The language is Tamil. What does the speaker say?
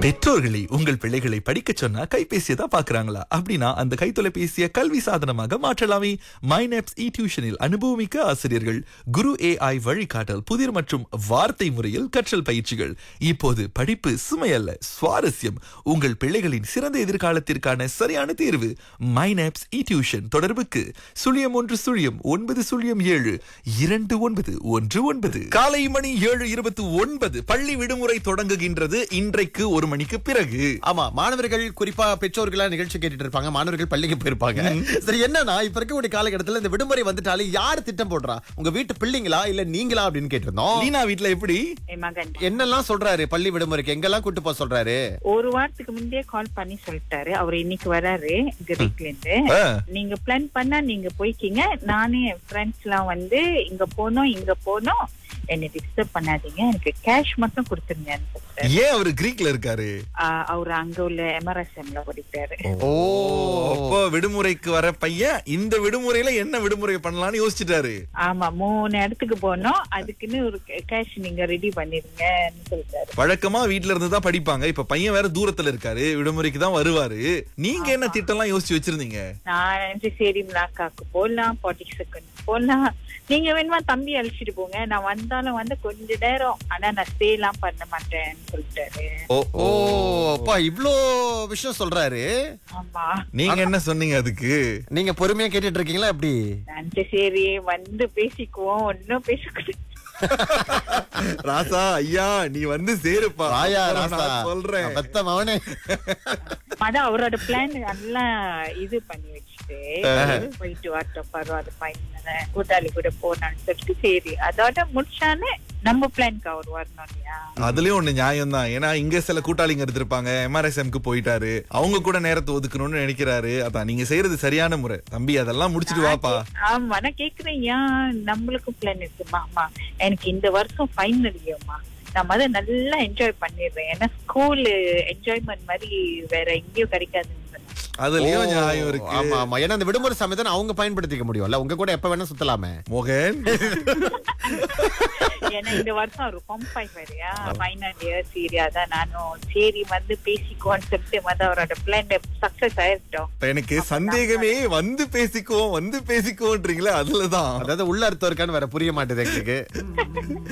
பெற்றோர்களே உங்கள் பிள்ளைகளை படிக்க சொன்னா கைபேசியை தான் பாக்குறாங்களா அப்படின்னா அந்த கைத்தொலைபேசியை கல்வி சாதனமாக மாற்றலாமே மைனப்ஸ் இ டியூஷனில் அனுபவமிக்க ஆசிரியர்கள் குரு ஏஐ வழிகாட்டல் புதிர் மற்றும் வார்த்தை முறையில் கற்றல் பயிற்சிகள் இப்போது படிப்பு சுமையல்ல சுவாரஸ்யம் உங்கள் பிள்ளைகளின் சிறந்த எதிர்காலத்திற்கான சரியான தேர்வு மைனப்ஸ் இ டியூஷன் தொடர்புக்கு சுழியம் ஒன்று சுழியம் ஒன்பது சுழியம் ஏழு இரண்டு ஒன்பது ஒன்று ஒன்பது காலை மணி ஏழு இருபத்தி ஒன்பது பள்ளி விடுமுறை தொடங்குகின்றது இன்றைக்கு ஒரு மணிக்கு பிறகு ஆமா மாணவர்கள் குறிப்பா பெற்றோர்களா நிகழ்ச்சி கேட்டுட்டு இருப்பாங்க மாணவர்கள் பள்ளிக்கு போயிருப்பாங்க சரி என்னன்னா இப்ப இருக்கக்கூடிய காலகட்டத்துல இந்த விடுமுறை வந்துட்டாலே யார் திட்டம் போடுறா உங்க வீட்டு பிள்ளைங்களா இல்ல நீங்களா அப்படின்னு கேட்டிருந்தோம் லீனா வீட்ல எப்படி என் மகன் என்னெல்லாம் சொல்றாரு பள்ளி விடுமுறைக்கு எங்கெல்லாம் கூட்டு போக சொல்றாரு ஒரு வாரத்துக்கு முந்தையே கால் பண்ணி சொல்லிட்டாரு அவர் இன்னைக்கு வராரு கிரீக்ல இருந்து ஆ, நீங்க பிளான் பண்ணா நீங்க போய்க்கிங்க நானே என் ஃப்ரெண்ட்ஸ் எல்லாம் வந்து இங்க போனோம் இங்க போனோம் என்னை டிஸ்டர்ப் பண்ணாதீங்க எனக்கு கேஷ் மட்டும் கொடுத்துருங்கன்னு சொல்லிட்டாரு ஏன் அவரு கிரீக்ல இருக்காரு ஆஹ் அவர் அங்க உள்ள எம்ஆர்எஸ்எம்ல படிக்கிறாரு ஓ அப்போ விடுமுறைக்கு வர பையன் இந்த விடுமுறையில என்ன விடுமுறை பண்ணலாம்னு யோசிச்சுட்டாரு ஆமா மூணு இடத்துக்கு போனோம் அதுக்குன்னு ஒரு கேஷ் நீங்க ரெடி பண்ணிருங்கன்னு சொல்லிட்டாரு வழக்கமா வீட்ல இருந்து தான் படிப்பாங்க இப்ப பையன் வேற தூரத்துல இருக்காரு விடுமுறைக்கு தான் வருவாரு நீங்க என்ன திட்டம்லாம் யோசிச்சு வச்சிருந்தீங்க நான் நினைச்சு சரி மிளாக்காக்கு போடலாம் பாட்டிக்ஸுக்கு போடலாம் நீங்க வேணுமா தம்பி அழைச்சிட்டு போங்க நான் வந்தாலும் வந்து கொஞ்ச நேரம் ஆனா நான் ஸ்டே எல்லாம் பண்ண மாட்டேன்னு சொல்லிட்டாரு ஓ ஓ அப்பா இவ்ளோ விஷயம் சொல்றாரு ஆமா நீங்க என்ன சொன்னீங்க அதுக்கு நீங்க பொறுமையா கேட்டுட்டு இருக்கீங்களா எப்படி நான் சரி வந்து பேசிக்குவோம் ஒன்னும் பேசக்கூடாது ராசா ஐயா நீ வந்து சேருப்பா ராயா அப்புறம் ராசா நான் சொல்றேன் பெத்த மவனே அதான் அவரோட பிளான் நல்லா இது பண்ணி வச்சுட்டு போயிட்டு வரட்டும் பரவாயில்ல பையன் கூட்டாளி கூட போனான்னு சொல்லிட்டு சரி அதோட முடிச்சானே நம்ம பிளான்க்கு அவர் வரணும் இல்லையா அதுலயும் ஒண்ணு நியாயம் தான் ஏன்னா இங்க சில கூட்டாளிங்க எடுத்திருப்பாங்க எம்ஆர்எஸ்எம்க்கு போயிட்டாரு அவங்க கூட நேரத்தை ஒதுக்கணும்னு நினைக்கிறாரு அதான் நீங்க செய்யறது சரியான முறை தம்பி அதெல்லாம் முடிச்சிட்டு வாப்பா ஆமா நான் கேக்குறேன் ஏன் நம்மளுக்கும் பிளான் இருக்குமா அம்மா எனக்கு இந்த வருஷம் ஃபைனல் இயர்மா நான் அதை நல்லா என்ஜாய் பண்ணிடுறேன் ஏன்னா ஸ்கூல் என்ஜாய்மெண்ட் மாதிரி வேற எங்கேயும் கிடைக்காதுன்னு சொன்னாங்க. அதுலயும் ஓ, நியாயம் இருக்கு ஆமா ஆமா ஏன்னா அந்த விடுமுறை சமயத்தை அவங்க பயன்படுத்திக்க முடியும்ல உங்க கூட எப்ப வேணா சுத்தலாமே மோகன் ஏன்னா இந்த வருஷம் ஒரு கொம்பாய் வேறையா ஃபைனல் இயர் சரி அதான் நானும் சரி வந்து பேசிக்குவோன்னு சொல்லிட்டு வந்து அவரோட பிளான் சக்சஸ் ஆயிருட்டோம் இப்ப எனக்கு சந்தேகமே வந்து பேசிக்குவோம் வந்து பேசிக்குவோன்றீங்களே அதுலதான் அதாவது உள்ள அர்த்தம் இருக்கான்னு வேற புரிய மாட்டேது எங்களுக்கு